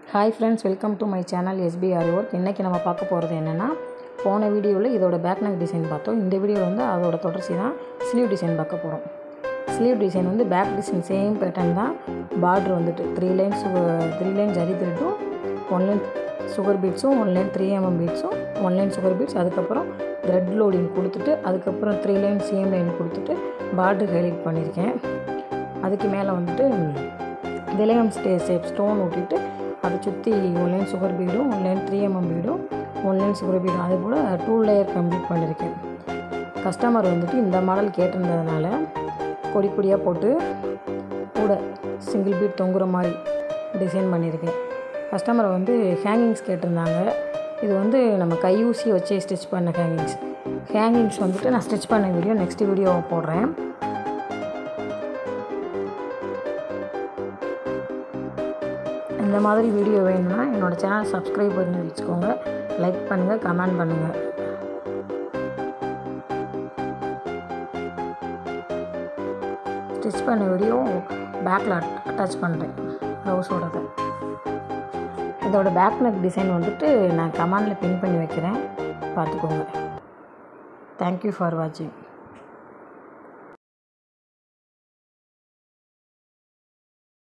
hi friends welcome to my channel SPR work இன்றைக்கி நம்ம பார்க்க போகிறது என்னென்னா போன வீடியோவில் இதோட பேக் நெக் டிசைன் பார்த்தோம் இந்த வீடியோவில் வந்து அதோட தொடர்ச்சி தான் ஸ்லீவ் டிசைன் பார்க்க போகிறோம் ஸ்லீவ் டிசைன் வந்து பேக் டிசைன் சேம் பேட்டர்ன் தான் பார்டர் வந்துட்டு three line three line zari த்ரெட்டும் ஒன் லைன் சுகர் பீட்ஸும் ஒன் லைன் த்ரீ எம்எம் பீட்ஸும் ஒன் லைன் சுகர் பீட்ஸ் அதுக்கப்புறம் த்ரெட் லோடிங் கொடுத்துட்டு அதுக்கப்புறம் த்ரீ லைன் சேம் லைன் கொடுத்துட்டு பார்டர் ஹைலைட் பண்ணியிருக்கேன் அதுக்கு மேலே வந்துட்டு விலையம் ஸ்டே ஷேப் ஸ்டோன் ஒட்டிட்டு அதை சுற்றி ஒன் லைன் சுகர் பீடும் ஒன் லைன் த்ரீ எம்எம் பீடும் ஒன் லைன் சுகர் பீடும் அதே போல் டூ லேயர் கம்ப்ளீட் பண்ணியிருக்கேன் கஸ்டமர் வந்துட்டு இந்த மாடல் கேட்டிருந்ததுனால கொடி கொடியாக போட்டு கூட சிங்கிள் பீட் தொங்குற மாதிரி டிசைன் பண்ணியிருக்கேன் கஸ்டமர் வந்து ஹேங்கிங்ஸ் கேட்டிருந்தாங்க இது வந்து நம்ம கையூசி வச்சே ஸ்டிச் பண்ண ஹேங்கிங்ஸ் ஹேங்கிங்ஸ் வந்துட்டு நான் ஸ்டிச் பண்ண வீடியோ நெக்ஸ்ட் வீடியோ போடுறேன் இந்த மாதிரி வீடியோ வேணும்னா என்னோடய சேனல் சப்ஸ்கிரைப் பண்ணி வச்சுக்கோங்க லைக் பண்ணுங்கள் கமெண்ட் பண்ணுங்கள் ஸ்டிச் பண்ண வீடியோ பேக்கில் அட்டாச் பண்ணுறேன் ப்ளவுஸோடது இதோட பேக் நெக் டிசைன் வந்துட்டு நான் கமெண்டில் பின் பண்ணி வைக்கிறேன் பார்த்துக்கோங்க தேங்க்யூ ஃபார் வாட்சிங்